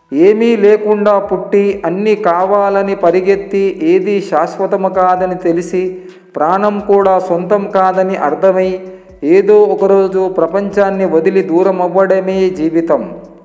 ఏమీ లేకుండా పుట్టి అన్నీ కావాలని పరిగెత్తి ఏది శాశ్వతము కాదని తెలిసి ప్రాణం కూడా సొంతం కాదని అర్థమై ఏదో ఒకరోజు ప్రపంచాన్ని వదిలి దూరం అవ్వడమే జీవితం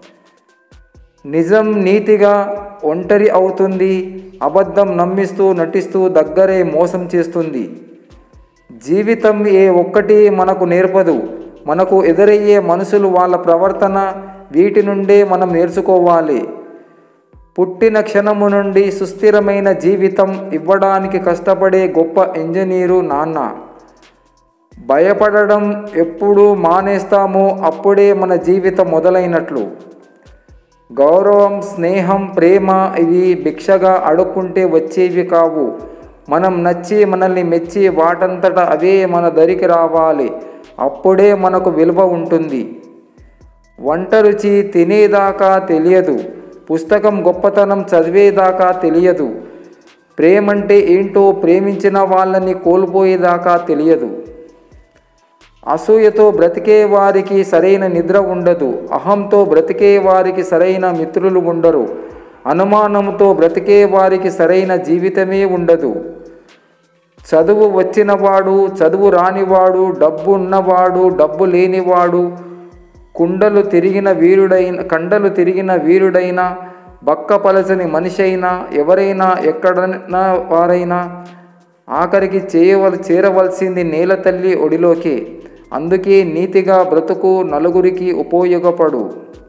నిజం నీతిగా ఒంటరి అవుతుంది అబద్ధం నమ్మిస్తూ నటిస్తూ దగ్గరే మోసం చేస్తుంది జీవితం ఏ ఒక్కటి మనకు నేర్పదు మనకు ఎదురయ్యే మనుషులు వాళ్ళ ప్రవర్తన వీటి నుండే మనం నేర్చుకోవాలి పుట్టిన క్షణము నుండి సుస్థిరమైన జీవితం ఇవ్వడానికి కష్టపడే గొప్ప ఇంజనీరు నాన్న భయపడడం ఎప్పుడు మానేస్తామో అప్పుడే మన జీవితం మొదలైనట్లు గౌరవం స్నేహం ప్రేమ ఇవి భిక్షగా అడుక్కుంటే వచ్చేవి కావు మనం నచ్చి మనల్ని మెచ్చి వాటంతట అవే మన దరికి రావాలి అప్పుడే మనకు విలువ ఉంటుంది వంట రుచి తినేదాకా తెలియదు పుస్తకం గొప్పతనం చదివేదాకా తెలియదు ప్రేమంటే ఏంటో ప్రేమించిన వాళ్ళని కోల్పోయేదాకా తెలియదు అసూయతో బ్రతికే వారికి సరైన నిద్ర ఉండదు అహంతో బ్రతికే వారికి సరైన మిత్రులు ఉండరు అనుమానంతో బ్రతికే వారికి సరైన జీవితమే ఉండదు చదువు వచ్చినవాడు చదువు రానివాడు డబ్బు ఉన్నవాడు డబ్బు లేనివాడు కుండలు తిరిగిన వీరుడైన కండలు తిరిగిన వీరుడైన బక్కపలచని మనిషి అయినా ఎవరైనా ఎక్కడైనా వారైనా ఆఖరికి చేయవల చేరవలసింది నేల తల్లి ఒడిలోకే అందుకే నీతిగా బ్రతుకు నలుగురికి ఉపయోగపడు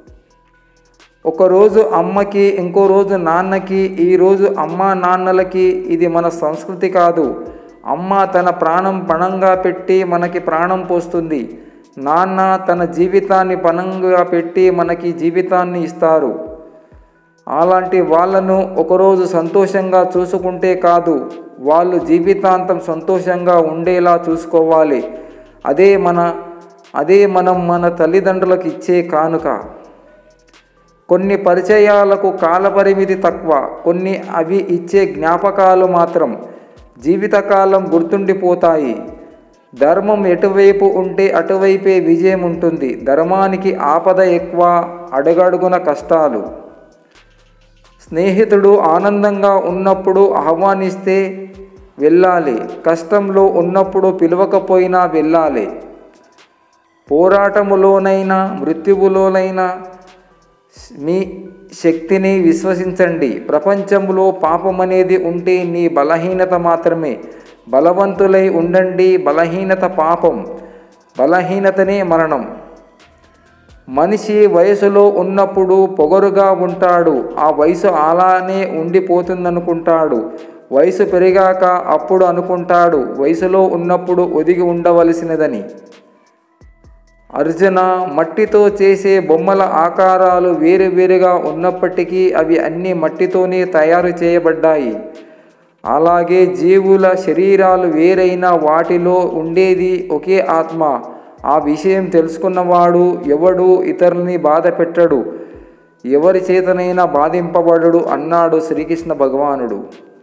ఒకరోజు అమ్మకి ఇంకో రోజు నాన్నకి ఈరోజు అమ్మ నాన్నలకి ఇది మన సంస్కృతి కాదు అమ్మ తన ప్రాణం పణంగా పెట్టి మనకి ప్రాణం పోస్తుంది నాన్న తన జీవితాన్ని పణంగా పెట్టి మనకి జీవితాన్ని ఇస్తారు అలాంటి వాళ్ళను ఒకరోజు సంతోషంగా చూసుకుంటే కాదు వాళ్ళు జీవితాంతం సంతోషంగా ఉండేలా చూసుకోవాలి అదే మన అదే మనం మన తల్లిదండ్రులకు ఇచ్చే కానుక కొన్ని పరిచయాలకు కాలపరిమితి తక్కువ కొన్ని అవి ఇచ్చే జ్ఞాపకాలు మాత్రం జీవితకాలం గుర్తుండిపోతాయి ధర్మం ఎటువైపు ఉంటే అటువైపే విజయం ఉంటుంది ధర్మానికి ఆపద ఎక్కువ అడుగడుగున కష్టాలు స్నేహితుడు ఆనందంగా ఉన్నప్పుడు ఆహ్వానిస్తే వెళ్ళాలి కష్టంలో ఉన్నప్పుడు పిలవకపోయినా వెళ్ళాలి పోరాటములోనైనా మృత్యువులోనైనా మీ శక్తిని విశ్వసించండి ప్రపంచంలో పాపం అనేది ఉంటే నీ బలహీనత మాత్రమే బలవంతులై ఉండండి బలహీనత పాపం బలహీనతనే మరణం మనిషి వయసులో ఉన్నప్పుడు పొగరుగా ఉంటాడు ఆ వయసు అలానే ఉండిపోతుందనుకుంటాడు వయసు పెరిగాక అప్పుడు అనుకుంటాడు వయసులో ఉన్నప్పుడు ఒదిగి ఉండవలసినదని అర్జున మట్టితో చేసే బొమ్మల ఆకారాలు వేరువేరుగా ఉన్నప్పటికీ అవి అన్ని మట్టితోనే తయారు చేయబడ్డాయి అలాగే జీవుల శరీరాలు వేరైన వాటిలో ఉండేది ఒకే ఆత్మ ఆ విషయం తెలుసుకున్నవాడు ఎవడు ఇతరుల్ని బాధ పెట్టడు ఎవరి చేతనైనా బాధింపబడడు అన్నాడు శ్రీకృష్ణ భగవానుడు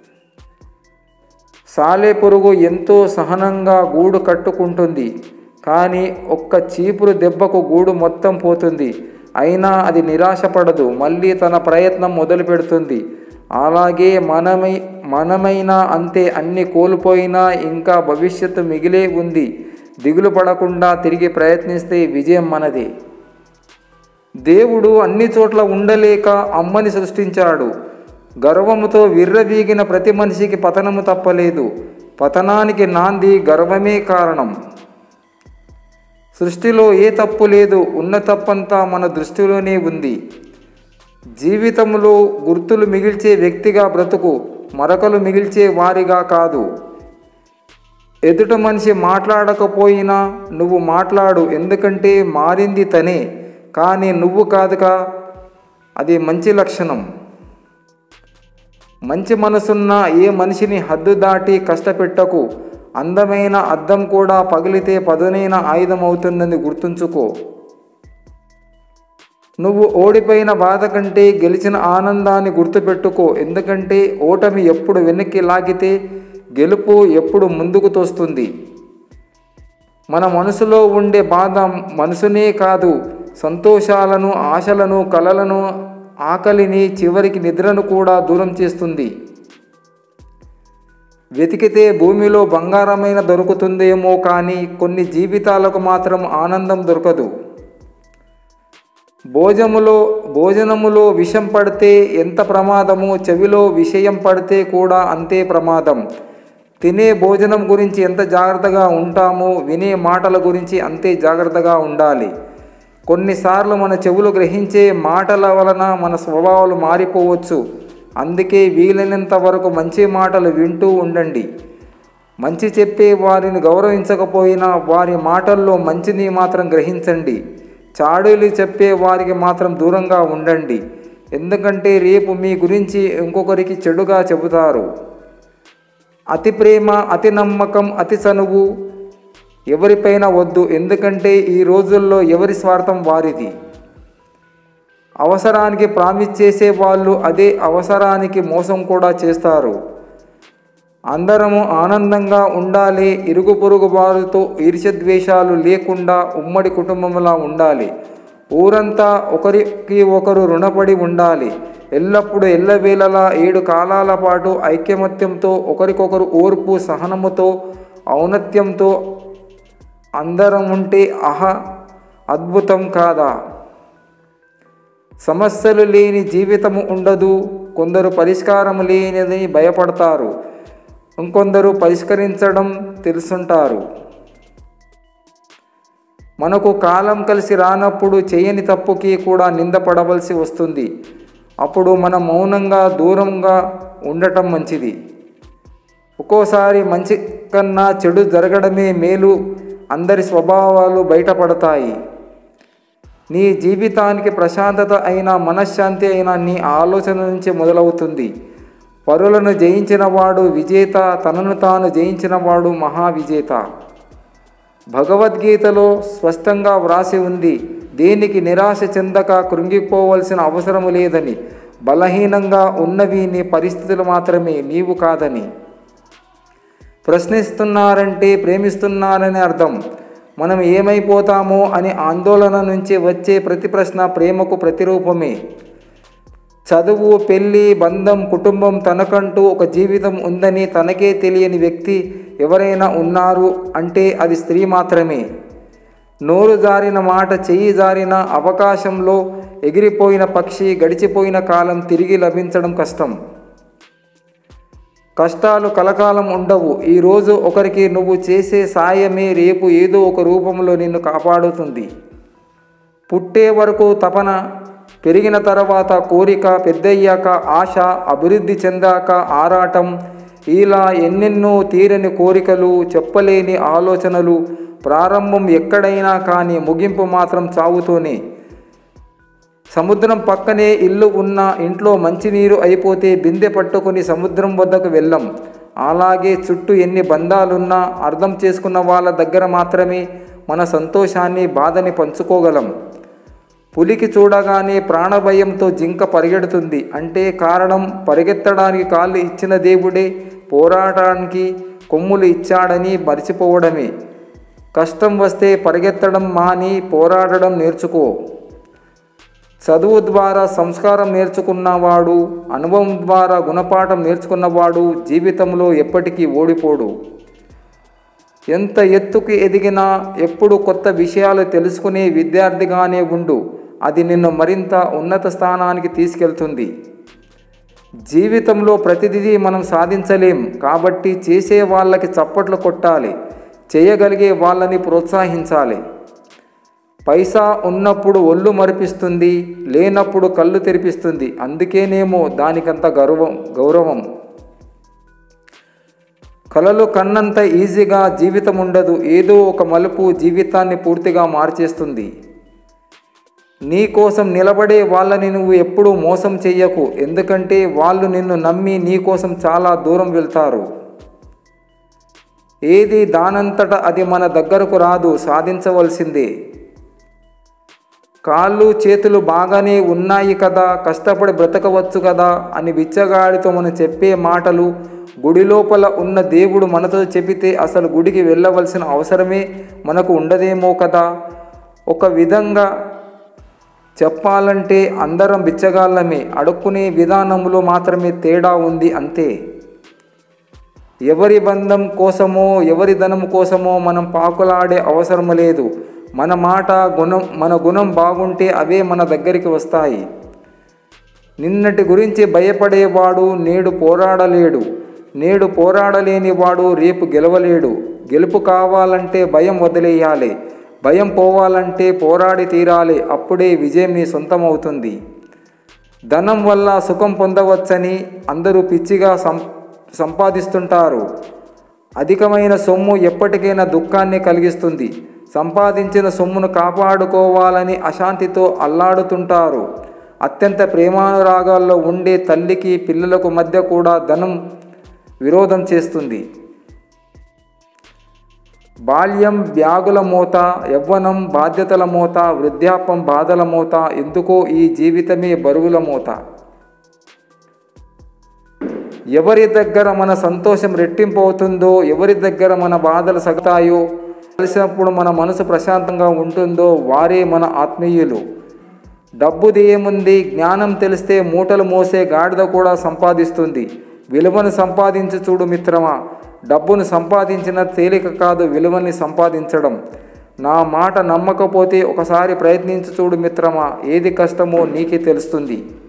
సాలెపురుగు ఎంతో సహనంగా గూడు కట్టుకుంటుంది కానీ ఒక్క చీపురు దెబ్బకు గూడు మొత్తం పోతుంది అయినా అది నిరాశపడదు మళ్ళీ తన ప్రయత్నం మొదలు పెడుతుంది అలాగే మనమై మనమైనా అంతే అన్ని కోల్పోయినా ఇంకా భవిష్యత్తు మిగిలే ఉంది దిగులు పడకుండా తిరిగి ప్రయత్నిస్తే విజయం మనదే దేవుడు అన్ని చోట్ల ఉండలేక అమ్మని సృష్టించాడు గర్వముతో విర్రవీగిన ప్రతి మనిషికి పతనము తప్పలేదు పతనానికి నాంది గర్వమే కారణం సృష్టిలో ఏ తప్పు లేదు ఉన్న తప్పంతా మన దృష్టిలోనే ఉంది జీవితంలో గుర్తులు మిగిల్చే వ్యక్తిగా బ్రతుకు మరకలు మిగిల్చే వారిగా కాదు ఎదుట మనిషి మాట్లాడకపోయినా నువ్వు మాట్లాడు ఎందుకంటే మారింది తనే కానీ నువ్వు కాదుగా అది మంచి లక్షణం మంచి మనసున్న ఏ మనిషిని హద్దు దాటి కష్టపెట్టకు అందమైన అద్దం కూడా పగిలితే పదునైన ఆయుధం అవుతుందని గుర్తుంచుకో నువ్వు ఓడిపోయిన బాధ కంటే గెలిచిన ఆనందాన్ని గుర్తుపెట్టుకో ఎందుకంటే ఓటమి ఎప్పుడు వెనక్కి లాగితే గెలుపు ఎప్పుడు ముందుకు తోస్తుంది మన మనసులో ఉండే బాధ మనసునే కాదు సంతోషాలను ఆశలను కలలను ఆకలిని చివరికి నిద్రను కూడా దూరం చేస్తుంది వెతికితే భూమిలో బంగారమైన దొరుకుతుందేమో కానీ కొన్ని జీవితాలకు మాత్రం ఆనందం దొరకదు భోజములో భోజనములో విషం పడితే ఎంత ప్రమాదమో చెవిలో విషయం పడితే కూడా అంతే ప్రమాదం తినే భోజనం గురించి ఎంత జాగ్రత్తగా ఉంటామో వినే మాటల గురించి అంతే జాగ్రత్తగా ఉండాలి కొన్నిసార్లు మన చెవులు గ్రహించే మాటల వలన మన స్వభావాలు మారిపోవచ్చు అందుకే వీలైనంత వరకు మంచి మాటలు వింటూ ఉండండి మంచి చెప్పే వారిని గౌరవించకపోయినా వారి మాటల్లో మంచిని మాత్రం గ్రహించండి చాడీలు చెప్పే వారికి మాత్రం దూరంగా ఉండండి ఎందుకంటే రేపు మీ గురించి ఇంకొకరికి చెడుగా చెబుతారు అతి ప్రేమ అతి నమ్మకం అతి చనువు ఎవరిపైన వద్దు ఎందుకంటే ఈ రోజుల్లో ఎవరి స్వార్థం వారిది అవసరానికి ప్రామిస్ చేసే వాళ్ళు అదే అవసరానికి మోసం కూడా చేస్తారు అందరము ఆనందంగా ఉండాలి ఇరుగు పొరుగు వారితో ఈర్ష్యద్వేషాలు లేకుండా ఉమ్మడి కుటుంబంలా ఉండాలి ఊరంతా ఒకరికి ఒకరు రుణపడి ఉండాలి ఎల్లప్పుడూ ఎల్లవేళలా ఏడు కాలాల పాటు ఐక్యమత్యంతో ఒకరికొకరు ఓర్పు సహనముతో ఔన్నత్యంతో అందరం ఉంటే అహ అద్భుతం కాదా సమస్యలు లేని జీవితము ఉండదు కొందరు పరిష్కారం లేనిదని భయపడతారు ఇంకొందరు పరిష్కరించడం తెలుసుంటారు మనకు కాలం కలిసి రానప్పుడు చేయని తప్పుకి కూడా నిందపడవలసి వస్తుంది అప్పుడు మనం మౌనంగా దూరంగా ఉండటం మంచిది ఒక్కోసారి మంచి కన్నా చెడు జరగడమే మేలు అందరి స్వభావాలు బయటపడతాయి నీ జీవితానికి ప్రశాంతత అయినా మనశ్శాంతి అయినా నీ ఆలోచన నుంచి మొదలవుతుంది పరులను జయించినవాడు విజేత తనను తాను జయించినవాడు మహావిజేత భగవద్గీతలో స్పష్టంగా వ్రాసి ఉంది దేనికి నిరాశ చెందక కృంగిపోవలసిన అవసరము లేదని బలహీనంగా ఉన్నవి నీ పరిస్థితులు మాత్రమే నీవు కాదని ప్రశ్నిస్తున్నారంటే ప్రేమిస్తున్నారని అర్థం మనం ఏమైపోతామో అని ఆందోళన నుంచి వచ్చే ప్రతి ప్రశ్న ప్రేమకు ప్రతిరూపమే చదువు పెళ్ళి బంధం కుటుంబం తనకంటూ ఒక జీవితం ఉందని తనకే తెలియని వ్యక్తి ఎవరైనా ఉన్నారు అంటే అది స్త్రీ మాత్రమే నోరు జారిన మాట చెయ్యి జారిన అవకాశంలో ఎగిరిపోయిన పక్షి గడిచిపోయిన కాలం తిరిగి లభించడం కష్టం కష్టాలు కలకాలం ఉండవు ఈరోజు ఒకరికి నువ్వు చేసే సాయమే రేపు ఏదో ఒక రూపంలో నిన్ను కాపాడుతుంది పుట్టే వరకు తపన పెరిగిన తర్వాత కోరిక పెద్దయ్యాక ఆశ అభివృద్ధి చెందాక ఆరాటం ఇలా ఎన్నెన్నో తీరని కోరికలు చెప్పలేని ఆలోచనలు ప్రారంభం ఎక్కడైనా కానీ ముగింపు మాత్రం చావుతోనే సముద్రం పక్కనే ఇల్లు ఉన్న ఇంట్లో మంచినీరు అయిపోతే బిందె పట్టుకుని సముద్రం వద్దకు వెళ్ళం అలాగే చుట్టూ ఎన్ని బంధాలున్నా అర్థం చేసుకున్న వాళ్ళ దగ్గర మాత్రమే మన సంతోషాన్ని బాధని పంచుకోగలం పులికి చూడగానే ప్రాణభయంతో జింక పరిగెడుతుంది అంటే కారణం పరిగెత్తడానికి కాళ్ళు ఇచ్చిన దేవుడే పోరాటానికి కొమ్ములు ఇచ్చాడని మర్చిపోవడమే కష్టం వస్తే పరిగెత్తడం మాని పోరాడడం నేర్చుకో చదువు ద్వారా సంస్కారం నేర్చుకున్నవాడు అనుభవం ద్వారా గుణపాఠం నేర్చుకున్నవాడు జీవితంలో ఎప్పటికీ ఓడిపోడు ఎంత ఎత్తుకు ఎదిగినా ఎప్పుడు కొత్త విషయాలు తెలుసుకునే విద్యార్థిగానే ఉండు అది నిన్ను మరింత ఉన్నత స్థానానికి తీసుకెళ్తుంది జీవితంలో ప్రతిదీ మనం సాధించలేం కాబట్టి చేసే వాళ్ళకి చప్పట్లు కొట్టాలి చేయగలిగే వాళ్ళని ప్రోత్సహించాలి పైసా ఉన్నప్పుడు ఒళ్ళు మరిపిస్తుంది లేనప్పుడు కళ్ళు తెరిపిస్తుంది అందుకేనేమో దానికంత గౌరవం గౌరవం కలలు కన్నంత ఈజీగా జీవితం ఉండదు ఏదో ఒక మలుపు జీవితాన్ని పూర్తిగా మార్చేస్తుంది నీ కోసం నిలబడే వాళ్ళని నువ్వు ఎప్పుడూ మోసం చెయ్యకు ఎందుకంటే వాళ్ళు నిన్ను నమ్మి నీ కోసం చాలా దూరం వెళ్తారు ఏది దానంతట అది మన దగ్గరకు రాదు సాధించవలసిందే కాళ్ళు చేతులు బాగానే ఉన్నాయి కదా కష్టపడి బ్రతకవచ్చు కదా అని బిచ్చగాడితో మనం చెప్పే మాటలు గుడి లోపల ఉన్న దేవుడు మనతో చెబితే అసలు గుడికి వెళ్ళవలసిన అవసరమే మనకు ఉండదేమో కదా ఒక విధంగా చెప్పాలంటే అందరం బిచ్చగాళ్ళమే అడుక్కునే విధానంలో మాత్రమే తేడా ఉంది అంతే ఎవరి బంధం కోసమో ఎవరి ధనం కోసమో మనం పాకులాడే అవసరం లేదు మన మాట గుణం మన గుణం బాగుంటే అవే మన దగ్గరికి వస్తాయి నిన్నటి గురించి భయపడేవాడు నేడు పోరాడలేడు నేడు పోరాడలేనివాడు రేపు గెలవలేడు గెలుపు కావాలంటే భయం వదిలేయాలి భయం పోవాలంటే పోరాడి తీరాలి అప్పుడే విజయం నీ సొంతమవుతుంది ధనం వల్ల సుఖం పొందవచ్చని అందరూ పిచ్చిగా సం సంపాదిస్తుంటారు అధికమైన సొమ్ము ఎప్పటికైనా దుఃఖాన్ని కలిగిస్తుంది సంపాదించిన సొమ్మును కాపాడుకోవాలని అశాంతితో అల్లాడుతుంటారు అత్యంత ప్రేమానురాగాల్లో ఉండే తల్లికి పిల్లలకు మధ్య కూడా ధనం విరోధం చేస్తుంది బాల్యం బ్యాగుల మోత యవ్వనం బాధ్యతల మోత వృద్ధాపం బాధల మోత ఎందుకో ఈ జీవితమే బరువుల మోత ఎవరి దగ్గర మన సంతోషం రెట్టింపు అవుతుందో ఎవరి దగ్గర మన బాధలు సగతాయో కలిసినప్పుడు మన మనసు ప్రశాంతంగా ఉంటుందో వారే మన ఆత్మీయులు డబ్బుది ఏముంది జ్ఞానం తెలిస్తే మూటలు మోసే గాడిద కూడా సంపాదిస్తుంది విలువను సంపాదించు చూడు మిత్రమా డబ్బును సంపాదించిన తేలిక కాదు విలువని సంపాదించడం నా మాట నమ్మకపోతే ఒకసారి ప్రయత్నించు చూడు మిత్రమా ఏది కష్టమో నీకే తెలుస్తుంది